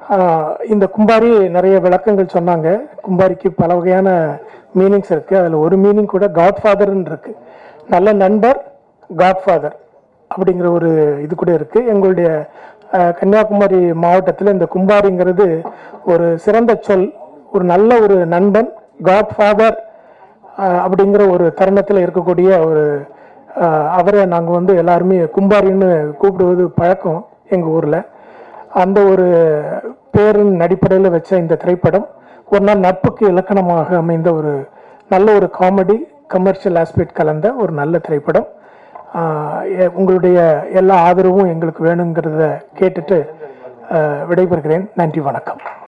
ஆஹ் இந்த கும்பாரி நிறைய விளக்கங்கள் சொன்னாங்க கும்பாரிக்கு பல வகையான மீனிங்ஸ் இருக்கு அதில் ஒரு மீனிங் கூட காட்ஃபாதர்னு இருக்கு நல்ல நண்பர் காட்ஃபாதர் அப்படிங்கிற ஒரு இது கூட இருக்கு எங்களுடைய ஆஹ், கன்னியாகுமரி மாவட்டத்தில் இந்த கும்பாரிங்கிறது ஒரு சிறந்த சொல் ஒரு நல்ல ஒரு நண்பன் காட்ஃபாதர் அப்படிங்கிற ஒரு தருணத்தில் இருக்கக்கூடிய ஒரு ஆஹ், அவரை நாங்கள் வந்து எல்லாருமே கும்பாரின்னு கூப்பிடுவது பழக்கம் எங்கள் ஊரில் அந்த ஒரு பேரின் அடிப்படையில் வச்ச இந்த திரைப்படம் ஒரு நாள் நட்புக்கு இலக்கணமாக அமைந்த ஒரு நல்ல ஒரு காமெடி கமர்ஷியல் ஆஸ்பெக்ட் கலந்த ஒரு நல்ல திரைப்படம் ஆஹ் எ- உங்களுடைய எல்லா ஆதரவும் எங்களுக்கு வேணுங்கிறத கேட்டுட்டு ஆஹ் விடைபெறுகிறேன் நன்றி வணக்கம்